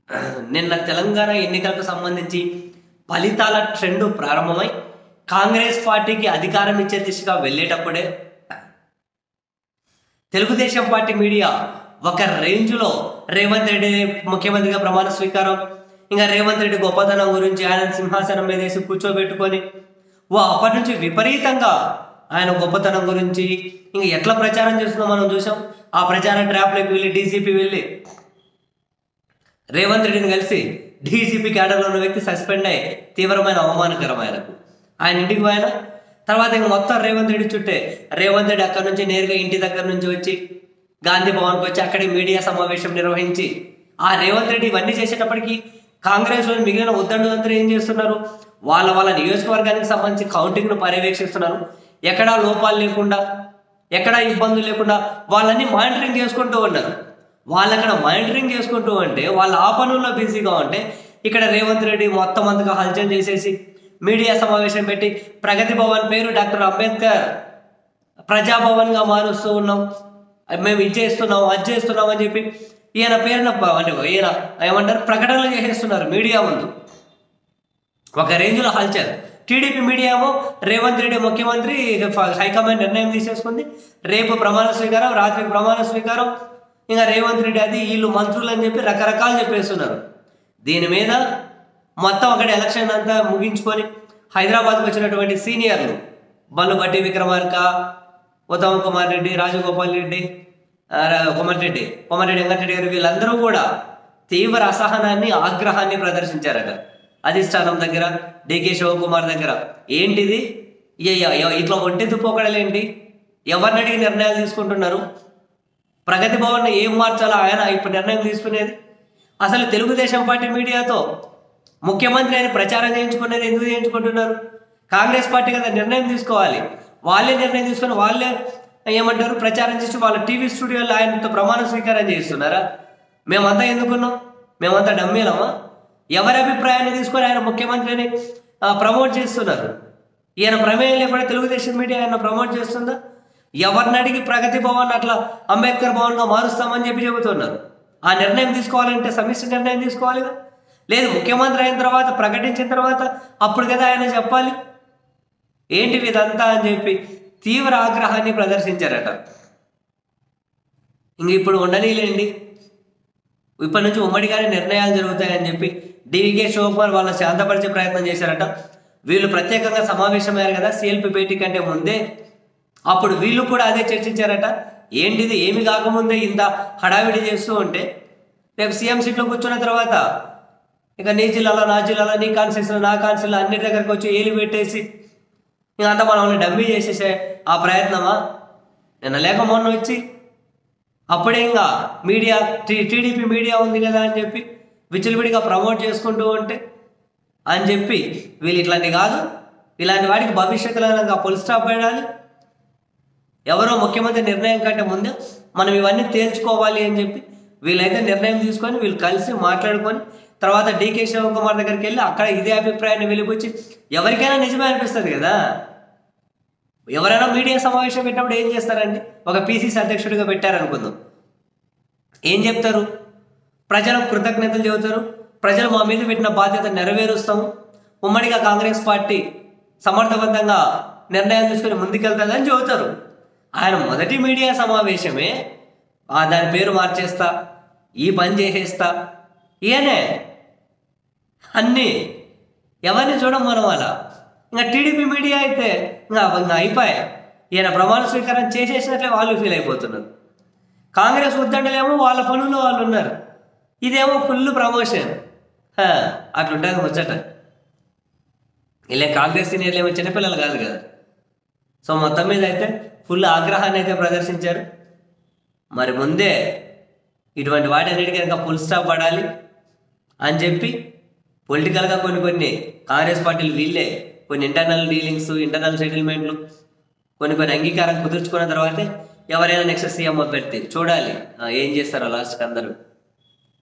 నిన్న తెలంగాణ ఎన్నికలకు సంబంధించి ఫలితాల ట్రెండ్ ప్రారంభమై కాంగ్రెస్ పార్టీకి అధికారం ఇచ్చే దిశగా వెళ్ళేటప్పుడే తెలుగుదేశం పార్టీ మీడియా ఒక రేంజ్లో రేవంత్ రెడ్డి ముఖ్యమంత్రిగా ప్రమాణ స్వీకారం ఇంకా రేవంత్ రెడ్డి గొప్పతనం గురించి ఆయన సింహాసనం మీద వేసి కూర్చోబెట్టుకొని ఓ అప్పటి నుంచి విపరీతంగా ఆయన గొప్పతనం గురించి ఇంకా ఎట్లా ప్రచారం చేస్తుందో మనం చూసాం ఆ ప్రచార ట్రాప్లోకి వెళ్ళి డీసీపీ వెళ్ళి రేవంత్ రెడ్డిని కలిసి డీసీపీ క్యాడర్లో ఉన్న వ్యక్తి సస్పెండ్ అయ్యి తీవ్రమైన అవమానకరం ఆయనకు ఆయన ఇంటికి పోయిన తర్వాత ఇంక మొత్తం రేవంత్ రెడ్డి చుట్టే రేవంత్ రెడ్డి అక్కడ నుంచి నేరుగా ఇంటి దగ్గర నుంచి వచ్చి గాంధీ భవన్కి వచ్చి అక్కడే మీడియా సమావేశం నిర్వహించి ఆ రేవంత్ రెడ్డి ఇవన్నీ చేసేటప్పటికి కాంగ్రెస్ లో మిగిలిన ఉద్దండులందరూ ఏం చేస్తున్నారు వాళ్ళ వాళ్ళ నియోజకవర్గానికి సంబంధించి కౌంటింగ్ను పర్యవేక్షిస్తున్నారు ఎక్కడా లోపాలు లేకుండా ఎక్కడా ఇబ్బందులు లేకుండా వాళ్ళని మానిటరింగ్ చేసుకుంటూ ఉన్నారు వాళ్ళు అక్కడ మానిటరింగ్ చేసుకుంటూ ఉంటే వాళ్ళ ఆ పనుల్లో బిజీగా ఉంటే ఇక్కడ రేవంత్ రెడ్డి మొత్తం అంతగా హల్చల్ చేసేసి మీడియా సమావేశం పెట్టి ప్రగతి భవన్ పేరు డాక్టర్ అంబేద్కర్ ప్రజాభవన్గా మారుస్తూ ఉన్నాం మేము ఇది చేస్తున్నాం అది చేస్తున్నాం అని చెప్పి ఈయన పేరున ప- అంటే ఈయన ఏమంటారు ప్రకటనలు చేసేస్తున్నారు మీడియా ముందు ఒక రేంజ్లో హల్చల్ టీడీపీ మీడియా ఏమో రేవంత్ రెడ్డి ముఖ్యమంత్రి ఫ- హైకమాండ్ నిర్ణయం తీసేసుకుంది రేపు ప్రమాణ స్వీకారం రాత్రికి ప్రమాణ స్వీకారం ఇంకా రేవంత్ రెడ్డి అది వీళ్ళు మంత్రులు అని చెప్పి రకరకాలు చెప్పేస్తున్నారు దీని మీద మొత్తం అక్కడ ఎలక్షన్ అంతా ముగించుకొని హైదరాబాద్కి వచ్చినటువంటి సీనియర్లు బల్లు బట్టి విక్రమార్క ఉత్తమ్ కుమార్ రెడ్డి రాజగోపాల్ రెడ్డి ఆ, రా- కొమటిరెడ్డి కొమటిరెడ్డి వెంకటరెడ్డి గారు వీళ్ళందరూ కూడా తీవ్ర అసహనాన్ని ఆగ్రహాన్ని ప్రదర్శించారట అధిష్టానం దగ్గర డికే శివకుమార్ దగ్గర ఏంటిది ఇ- ఇ- ఇ- ఇట్లా ఒంటి దుప్పోకడలేంటి ఎవరిని అడిగి నిర్ణయాలు తీసుకుంటున్నారు ప్రగతి భవన్ ఏం మార్చాలో ఆయన ఇప్పుడు నిర్ణయం తీసుకునేది అసలు తెలుగుదేశం పార్టీ మీడియాతో ముఖ్యమంత్రి అని ప్రచారం చేయించుకునేది ఎందుకు చేయించుకుంటున్నారు కాంగ్రెస్ పార్టీ కదా నిర్ణయం తీసుకోవాలి వాళ్ళే నిర్ణయం తీసుకొని వాళ్ళే ఏమంటారు ప్రచారం చేసి వాళ్ళ టీవీ స్టూడియోలో ఆయనతో ప్రమాణ స్వీకారం చేస్తున్నారా మేమంతా ఎందుకున్నాం మేమంతా డమ్మీలమా ఎవరి అభిప్రాయాన్ని తీసుకొని ఆయన ముఖ్యమంత్రిని ఆ, ప్రమోట్ చేస్తున్నారు ఈయన ప్రమేయం లేకుండా తెలుగుదేశం మీడియా ఆయన ప్రమోట్ చేస్తుందా ఎవరిని అడిగి ప్రగతి భవన్ అట్లా అంబేద్కర్ భవన్గా మారుస్తామని చెప్పి చెబుతున్నారు ఆ నిర్ణయం తీసుకోవాలంటే సమిష్టి నిర్ణయం తీసుకోవాలిగా లేదు ముఖ్యమంత్రి అయిన తర్వాత ప్రకటించిన తర్వాత అప్పుడు కదా ఆయన చెప్పాలి ఏంటి ఇదంతా అని చెప్పి తీవ్ర ఆగ్రహాన్ని ప్రదర్శించారట ఇంక ఇప్పుడు ఉండనీలేండి ఇప్పటి నుంచి ఉమ్మడిగానే నిర్ణయాలు జరుగుతాయని చెప్పి డివికే శివకుమార్ వాళ్ళని శాంతపరిచే ప్రయత్నం చేశారట వీళ్ళు ప్రత్యేకంగా సమావేశమయ్యారు కదా సిఎల్పి భేటీ కంటే ముందే అప్పుడు వీళ్ళు కూడా అదే చర్చించారట ఏంటిది ఏమి కాకముందే ఇంత హడావిడి చేస్తూ ఉంటే రేపు సీఎం సీట్లో కూర్చున్న తర్వాత ఇక నీ జిల్లాలో నా జిల్లాలో నీ కాన్స్టిట్యూన్సీలో నా కాన్స్టిట్యూన్సీలో అన్నిటి దగ్గరకు వచ్చి ఏలు పెట్టేసి ఇంక అంతా మనల్ని డమ్మీ చేసేసే ఆ ప్రయత్నమా నిన్న లేక మొన్న వచ్చి అప్పుడే ఇంకా మీడియా టీ టీడీపీ మీడియా ఉంది కదా అని చెప్పి విచ్చలవిడిగా ప్రమోట్ చేసుకుంటూ ఉంటే అని చెప్పి వీళ్ళు ఇట్లాంటి కాదు ఇలాంటి వాడికి భవిష్యత్తులో ఇంకా పుల్ స్టాప్ పెట్టాలి ఎవరో ముఖ్యమంత్రి నిర్ణయం కంటే ముందే మనం ఇవన్నీ తేల్చుకోవాలి అని చెప్పి వీళ్ళైతే నిర్ణయం తీసుకొని వీళ్ళు కలిసి మాట్లాడుకొని తర్వాత డీకే శివకుమార్ దగ్గరికి వెళ్ళి అక్కడ ఇదే అభిప్రాయాన్ని వెలిపుచ్చి ఎవరికైనా నిజమే అనిపిస్తుంది కదా ఎవరైనా మీడియా సమావేశం పెట్టినప్పుడు ఏం చేస్తారండి ఒక పీసీసీ అధ్యక్షుడిగా పెట్టారనుకుందాం ఏం చెప్తారు ప్రజలకు కృతజ్ఞతలు చెబుతారు ప్రజలు మా మీద పెట్టిన బాధ్యత నెరవేరుస్తాము ఉమ్మడిగా కాంగ్రెస్ పార్టీ సమర్థవంతంగా నిర్ణయం తీసుకుని ముందుకెళ్తుందని చెబుతారు ఆయన మొదటి మీడియా సమావేశమే ఆ దాని పేరు మార్చేస్తా ఈ పని చేసేస్తా ఈయనే అన్నీ ఎవరిని చూడం మనం అలా ఇంకా టీడీపీ మీడియా అయితే ఇంకా ఇంకా అయిపోయాయి ఈయన ప్రమాణ స్వీకారం చేసేసినట్లే వాళ్ళు ఫీల్ అయిపోతున్నారు కాంగ్రెస్ ఉద్దండలేమో వాళ్ళ పనుల్లో వాళ్ళు ఉన్నారు ఇదేమో ఫుల్ ప్రమోషన్ హా, అట్లుంటుంది ముచ్చట ఇలా కాంగ్రెస్ సీనియర్లు ఏమో చిన్నపిల్లలు కాదు కదా సో మొత్తం మీద అయితే ఫుల్ ఆగ్రహాన్ని అయితే ప్రదర్శించారు మరి ముందే ఇటువంటి వాటన్నిటికీ కనుక ఫుల్ స్టాప్ పడాలి అని చెప్పి పొలిటికల్గా కొన్ని కొన్ని కాంగ్రెస్ పార్టీలు వీళ్ళే కొన్ని ఇంటర్నల్ డీలింగ్స్ ఇంటర్నల్ సెటిల్మెంట్లు కొన్ని కొన్ని అంగీకారం కుదుర్చుకున్న తర్వాతే ఎవరైనా నెక్స్ట్ సీఎం అభ్యర్థి చూడాలి ఆ, ఏం చేస్తారో లాస్ట్కి అందరూ